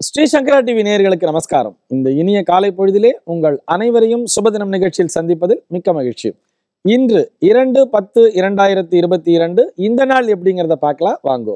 ஸ்ரீ சங்கரா TV நேயர்களுக்கு நமஸ்காரம் இந்த இனிய காலை பொழுதிலே உங்கள் அனைவரையும் சுபதினம் நிகழ்ச்சியில் சந்திப்பதில் மிக்க மகிழ்ச்சி இன்று இரண்டு பத்து இரண்டாயிரத்தி இருபத்தி இரண்டு இந்த நாள் எப்படிங்கிறத பார்க்கலாம் வாங்கோ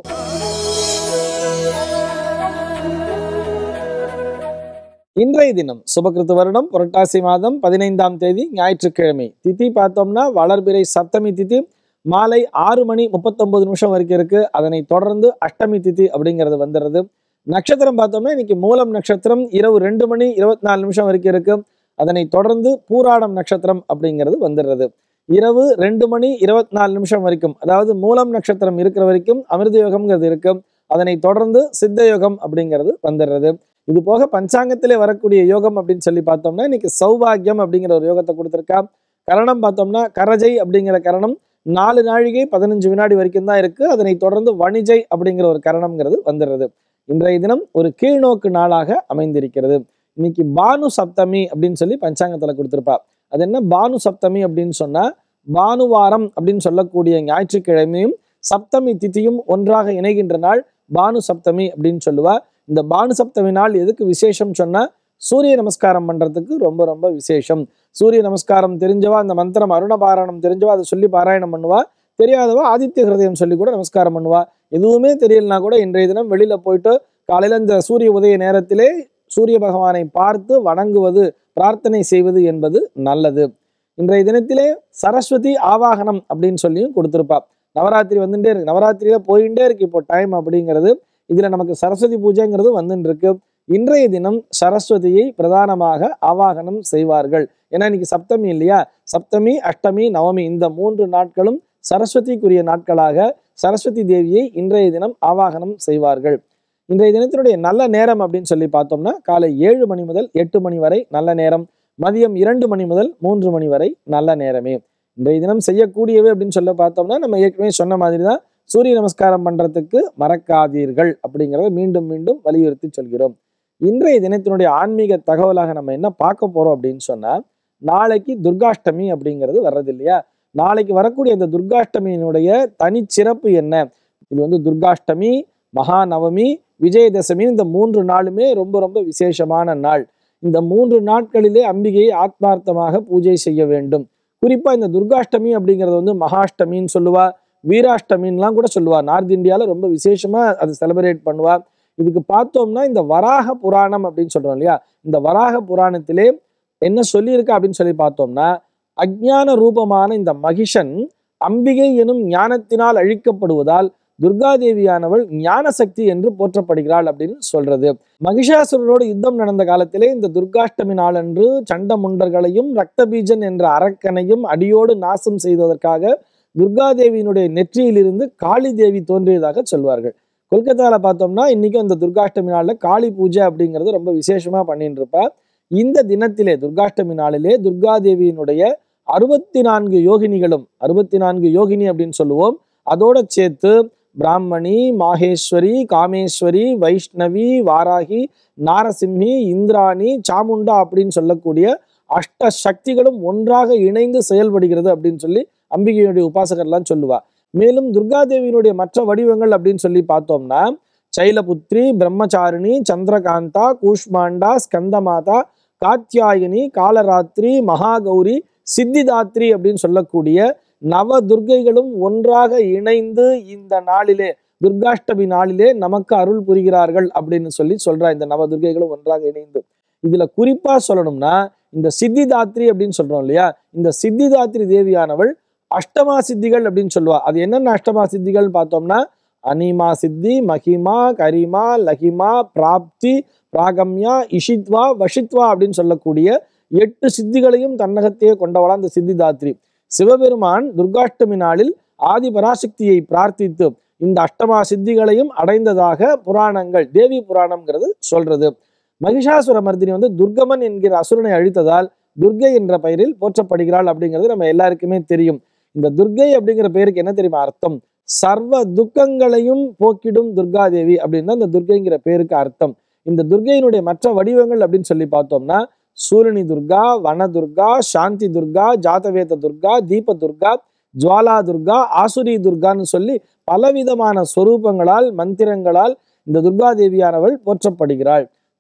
இன்றைய தினம் சுபகிருத்து வருடம் புரட்டாசி மாதம் பதினைந்தாம் தேதி ஞாயிற்றுக்கிழமை திதி பார்த்தோம்னா வளர்பிறை சப்தமி திதி மாலை ஆறு மணி முப்பத்தொன்பது நிமிஷம் வரைக்கும் இருக்கு அதனை தொடர்ந்து அஷ்டமி திதி அப்படிங்கிறது வந்துடுறது நட்சத்திரம் பார்த்தோம்னா இன்னைக்கு மூலம் நட்சத்திரம் இரவு ரெண்டு மணி இருபத்தி நாலு நிமிஷம் வரைக்கும் இருக்கு அதனை தொடர்ந்து பூராடம் நட்சத்திரம் அப்படிங்கிறது வந்துடுறது இரவு ரெண்டு மணி இருபத்தி நாலு நிமிஷம் வரைக்கும் அதாவது மூலம் நட்சத்திரம் இருக்கிற வரைக்கும் அமிர்த யோகம்ங்கிறது இருக்கு அதனை தொடர்ந்து சித்த யோகம் அப்படிங்கிறது வந்துடுறது இது போக பஞ்சாங்கத்திலே வரக்கூடிய யோகம் அப்படின்னு சொல்லி பார்த்தோம்னா இன்னைக்கு சௌபாகியம் அப்படிங்கிற ஒரு யோகத்தை கொடுத்துருக்கா கரணம் பார்த்தோம்னா கரஜை அப்படிங்கிற கரணம் நாலு நாழிகை பதினஞ்சு வினாடி வரைக்கும் தான் இருக்கு அதனை தொடர்ந்து வணிஜை அப்படிங்கிற ஒரு கரணம்ங்கிறது வந்துடுறது இன்றைய தினம் ஒரு கீழ்நோக்கு நாளாக அமைந்திருக்கிறது இன்னைக்கு பானு சப்தமி அப்படின்னு சொல்லி பஞ்சாங்கத்துல கொடுத்திருப்பா அது என்ன பானு சப்தமி அப்படின்னு சொன்னா பானுவாரம் அப்படின்னு சொல்லக்கூடிய ஞாயிற்றுக்கிழமையும் சப்தமி திதியும் ஒன்றாக இணைகின்ற நாள் பானு சப்தமி அப்படின்னு சொல்லுவா இந்த பானு சப்தமி நாள் எதுக்கு விசேஷம் சொன்னா சூரிய நமஸ்காரம் பண்றதுக்கு ரொம்ப ரொம்ப விசேஷம் சூரிய நமஸ்காரம் தெரிஞ்சவா அந்த மந்திரம் அருண பாராயணம் தெரிஞ்சவா அதை சொல்லி பாராயணம் பண்ணுவா தெரியாதவா ஆதித்ய ஹிருதயம் சொல்லி கூட நமஸ்காரம் பண்ணுவா எதுவுமே தெரியலனா கூட இன்றைய தினம் வெளியில போயிட்டு காலையில இந்த சூரிய உதய நேரத்திலே சூரிய பகவானை பார்த்து வணங்குவது பிரார்த்தனை செய்வது என்பது நல்லது இன்றைய தினத்திலே சரஸ்வதி ஆவாகனம் அப்படின்னு சொல்லியும் கொடுத்திருப்பா நவராத்திரி வந்துட்டே இருக்கு நவராத்திரியில போயிட்டே இருக்கு இப்போ டைம் அப்படிங்கிறது இதுல நமக்கு சரஸ்வதி பூஜைங்கிறது வந்துட்டு இருக்கு இன்றைய தினம் சரஸ்வதியை பிரதானமாக ஆவாகனம் செய்வார்கள் ஏன்னா இன்னைக்கு சப்தமி இல்லையா சப்தமி அஷ்டமி நவமி இந்த மூன்று நாட்களும் சரஸ்வதிக்குரிய நாட்களாக சரஸ்வதி தேவியை இன்றைய தினம் ஆவாகனம் செய்வார்கள் இன்றைய தினத்தினுடைய நல்ல நேரம் அப்படின்னு சொல்லி பார்த்தோம்னா காலை ஏழு மணி முதல் எட்டு மணி வரை நல்ல நேரம் மதியம் இரண்டு மணி முதல் மூன்று மணி வரை நல்ல நேரமே இன்றைய தினம் செய்யக்கூடியவை அப்படின்னு சொல்ல பார்த்தோம்னா நம்ம ஏற்கனவே சொன்ன மாதிரி தான் சூரிய நமஸ்காரம் பண்றதுக்கு மறக்காதீர்கள் அப்படிங்கிறத மீண்டும் மீண்டும் வலியுறுத்தி சொல்கிறோம் இன்றைய தினத்தினுடைய ஆன்மீக தகவலாக நம்ம என்ன பார்க்க போறோம் அப்படின்னு சொன்னா நாளைக்கு துர்காஷ்டமி அப்படிங்கிறது வர்றது இல்லையா நாளைக்கு வரக்கூடிய அந்த துர்காஷ்டமியினுடைய தனிச்சிறப்பு என்ன இது வந்து துர்காஷ்டமி மகாநவமி விஜயதசமி இந்த மூன்று நாளுமே ரொம்ப ரொம்ப விசேஷமான நாள் இந்த மூன்று நாட்களிலே அம்பிகையை ஆத்மார்த்தமாக பூஜை செய்ய வேண்டும் குறிப்பா இந்த துர்காஷ்டமி அப்படிங்கிறது வந்து மகாஷ்டமின்னு சொல்லுவா வீராஷ்டமின்லாம் கூட சொல்லுவா நார்த் இந்தியாவில் ரொம்ப விசேஷமா அதை செலிப்ரேட் பண்ணுவா இதுக்கு பார்த்தோம்னா இந்த வராக புராணம் அப்படின்னு சொல்றோம் இல்லையா இந்த வராக புராணத்திலே என்ன சொல்லியிருக்கா அப்படின்னு சொல்லி பார்த்தோம்னா அஜ்ஞான ரூபமான இந்த மகிஷன் அம்பிகை எனும் ஞானத்தினால் அழிக்கப்படுவதால் துர்காதேவியானவள் ஞான சக்தி என்று போற்றப்படுகிறாள் அப்படின்னு சொல்றது மகிஷாசுரனோடு யுத்தம் நடந்த காலத்திலே இந்த துர்காஷ்டமி நாளன்று சண்ட முண்டர்களையும் ரக்தபீஜன் என்ற அரக்கனையும் அடியோடு நாசம் செய்வதற்காக துர்காதேவியினுடைய நெற்றியிலிருந்து காளி தேவி தோன்றியதாக சொல்வார்கள் கொல்கத்தால பார்த்தோம்னா இன்னைக்கும் இந்த துர்காஷ்டமி நாளில் காளி பூஜை அப்படிங்கிறது ரொம்ப விசேஷமா பண்ணிட்டு இருப்பா இந்த தினத்திலே துர்காஷ்டமி நாளிலே துர்காதேவியினுடைய அறுபத்தி நான்கு யோகினிகளும் அறுபத்தி நான்கு யோகினி அப்படின்னு சொல்லுவோம் அதோட சேர்த்து பிராமணி மாகேஸ்வரி காமேஸ்வரி வைஷ்ணவி வாராகி நாரசிம்மி இந்திராணி சாமுண்டா அப்படின்னு சொல்லக்கூடிய அஷ்ட சக்திகளும் ஒன்றாக இணைந்து செயல்படுகிறது அப்படின்னு சொல்லி அம்பிகையுடைய உபாசகர்லாம் சொல்லுவா மேலும் துர்காதேவியினுடைய மற்ற வடிவங்கள் அப்படின்னு சொல்லி பார்த்தோம்னா சைலபுத்ரி பிரம்மச்சாரிணி சந்திரகாந்தா கூஷ்மாண்டா ஸ்கந்தமாதா காத்யாயினி காலராத்திரி மகாகௌரி சித்திதாத்ரி அப்படின்னு சொல்லக்கூடிய நவ துர்க்கைகளும் ஒன்றாக இணைந்து இந்த நாளிலே துர்காஷ்டமி நாளிலே நமக்கு அருள் புரிகிறார்கள் அப்படின்னு சொல்லி சொல்றா இந்த நவ துர்க்கைகளும் ஒன்றாக இணைந்து இதுல குறிப்பா சொல்லணும்னா இந்த சித்திதாத்ரி அப்படின்னு சொல்றோம் இல்லையா இந்த சித்திதாத்ரி தேவியானவள் அஷ்டமா சித்திகள் அப்படின்னு சொல்லுவா அது என்னென்ன அஷ்டமா சித்திகள் பார்த்தோம்னா அனிமா சித்தி மகிமா கரிமா லஹிமா பிராப்தி பிராகம்யா இஷித்வா வஷித்வா அப்படின்னு சொல்லக்கூடிய எட்டு சித்திகளையும் தன்னகத்தையே கொண்டவளா இந்த சித்திதாத்ரி சிவபெருமான் துர்காஷ்டமி நாளில் ஆதி பராசக்தியை பிரார்த்தித்து இந்த அஷ்டமா சித்திகளையும் அடைந்ததாக புராணங்கள் தேவி புராணம்ங்கிறது சொல்றது மகிஷாசுர மர்தினி வந்து துர்கமன் என்கிற அசுரனை அழித்ததால் துர்கை என்ற பெயரில் போற்றப்படுகிறாள் அப்படிங்கிறது நம்ம எல்லாருக்குமே தெரியும் இந்த துர்கை அப்படிங்கிற பெயருக்கு என்ன தெரியுமா அர்த்தம் சர்வ துக்கங்களையும் போக்கிடும் துர்காதேவி அப்படின்னு தான் இந்த துர்கைங்கிற பேருக்கு அர்த்தம் இந்த துர்கையினுடைய மற்ற வடிவங்கள் அப்படின்னு சொல்லி பார்த்தோம்னா சூரணி துர்கா வன துர்கா சாந்தி துர்கா ஜாதவேத துர்கா தீப துர்கா ஜுவாலா துர்கா ஆசுரி துர்கான்னு சொல்லி பலவிதமான சொரூபங்களால் மந்திரங்களால் இந்த துர்கா தேவியானவள் போற்றப்படுகிறாள்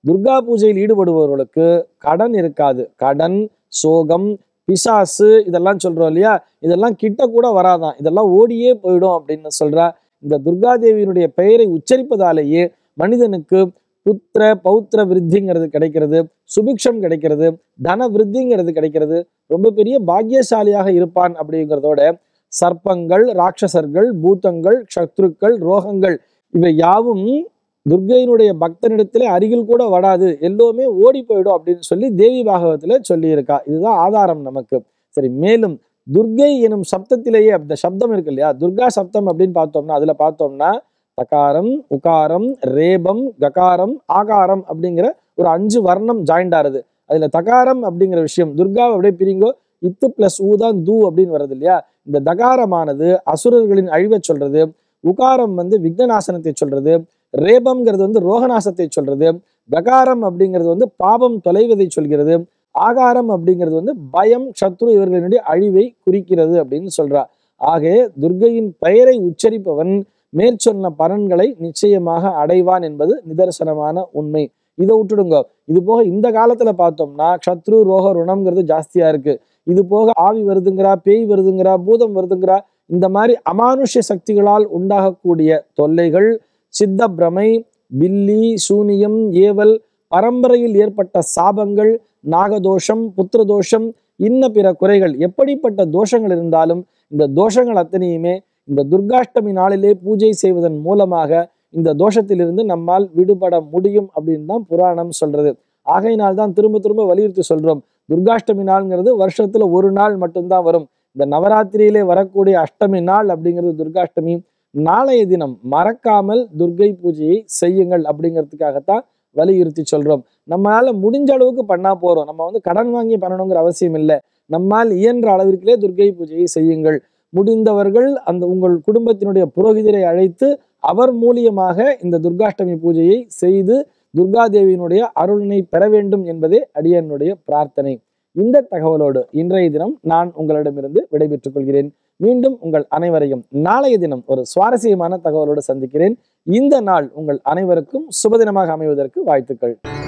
துர்கா பூஜையில் ஈடுபடுபவர்களுக்கு கடன் இருக்காது கடன் சோகம் பிசாசு இதெல்லாம் சொல்றோம் இல்லையா இதெல்லாம் கிட்ட கூட வராதான் இதெல்லாம் ஓடியே போயிடும் அப்படின்னு சொல்றா இந்த துர்காதேவியினுடைய பெயரை உச்சரிப்பதாலேயே மனிதனுக்கு புத்திர பௌத்திர விருத்திங்கிறது கிடைக்கிறது சுபிக்ஷம் கிடைக்கிறது தன விருத்திங்கிறது கிடைக்கிறது ரொம்ப பெரிய பாக்கியசாலியாக இருப்பான் அப்படிங்கிறதோட சர்ப்பங்கள் ராட்சசர்கள் பூத்தங்கள் சத்ருக்கள் ரோகங்கள் இவை யாவும் துர்கையினுடைய பக்தனிடத்திலே அருகில் கூட வராது எல்லோருமே ஓடி போயிடும் அப்படின்னு சொல்லி தேவி பாகவத்துல சொல்லியிருக்கா இதுதான் ஆதாரம் நமக்கு சரி மேலும் துர்கை எனும் சப்தத்திலேயே அந்த சப்தம் இருக்கு இல்லையா துர்கா சப்தம் அப்படின்னு பார்த்தோம்னா அதுல பார்த்தோம்னா தகாரம் உகாரம் ரேபம் ககாரம் ஆகாரம் அப்படிங்கிற ஒரு அஞ்சு வர்ணம் ஜாயிண்ட் ஆறுது அதுல தகாரம் அப்படிங்கிற விஷயம் துர்கா அப்படியே பிரிங்கோ இத்து பிளஸ் ஊ தான் தூ அப்படின்னு வருது இல்லையா இந்த தகாரமானது அசுரர்களின் அழிவை சொல்றது உகாரம் வந்து விக்னநாசனத்தை சொல்றது ரேபம்ங்கிறது வந்து ரோகநாசத்தை சொல்றது ககாரம் அப்படிங்கிறது வந்து பாபம் தொலைவதை சொல்கிறது ஆகாரம் அப்படிங்கிறது வந்து பயம் சத்ரு இவர்களினுடைய அழிவை குறிக்கிறது அப்படின்னு சொல்றா ஆகவே துர்கையின் பெயரை உச்சரிப்பவன் மேற்சொன்ன பலன்களை நிச்சயமாக அடைவான் என்பது நிதர்சனமான உண்மை இதை விட்டுடுங்க இது போக இந்த காலத்துல பார்த்தோம்னா சத்ரு ரோக ருணம்ங்கிறது ஜாஸ்தியா இருக்கு இது போக ஆவி வருதுங்கிறா பேய் வருதுங்கிறா பூதம் வருதுங்கிறா இந்த மாதிரி அமானுஷ்ய சக்திகளால் உண்டாகக்கூடிய தொல்லைகள் சித்த பிரமை பில்லி சூனியம் ஏவல் பரம்பரையில் ஏற்பட்ட சாபங்கள் நாகதோஷம் புத்திரதோஷம் இன்ன பிற குறைகள் எப்படிப்பட்ட தோஷங்கள் இருந்தாலும் இந்த தோஷங்கள் அத்தனையுமே இந்த துர்காஷ்டமி நாளிலே பூஜை செய்வதன் மூலமாக இந்த தோஷத்திலிருந்து நம்மால் விடுபட முடியும் அப்படின்னு தான் புராணம் சொல்றது ஆகையினால் தான் திரும்ப திரும்ப வலியுறுத்தி சொல்றோம் துர்காஷ்டமி நாள்ங்கிறது வருஷத்துல ஒரு நாள் மட்டும்தான் வரும் இந்த நவராத்திரியிலே வரக்கூடிய அஷ்டமி நாள் அப்படிங்கிறது துர்காஷ்டமி நாளைய தினம் மறக்காமல் துர்கை பூஜையை செய்யுங்கள் அப்படிங்கிறதுக்காகத்தான் வலியுறுத்தி சொல்றோம் நம்மளால முடிஞ்ச அளவுக்கு பண்ணா போறோம் நம்ம வந்து கடன் வாங்கி பண்ணணுங்கிற அவசியம் இல்லை நம்மால் இயன்ற அளவிற்கிலே துர்கை பூஜையை செய்யுங்கள் முடிந்தவர்கள் அந்த உங்கள் குடும்பத்தினுடைய புரோகிதரை அழைத்து அவர் மூலியமாக இந்த துர்காஷ்டமி பூஜையை செய்து துர்காதேவியினுடைய அருளினை பெற வேண்டும் என்பதே அடியனுடைய பிரார்த்தனை இந்த தகவலோடு இன்றைய தினம் நான் உங்களிடமிருந்து விடைபெற்றுக் கொள்கிறேன் மீண்டும் உங்கள் அனைவரையும் நாளைய தினம் ஒரு சுவாரஸ்யமான தகவலோடு சந்திக்கிறேன் இந்த நாள் உங்கள் அனைவருக்கும் சுபதினமாக அமைவதற்கு வாழ்த்துக்கள்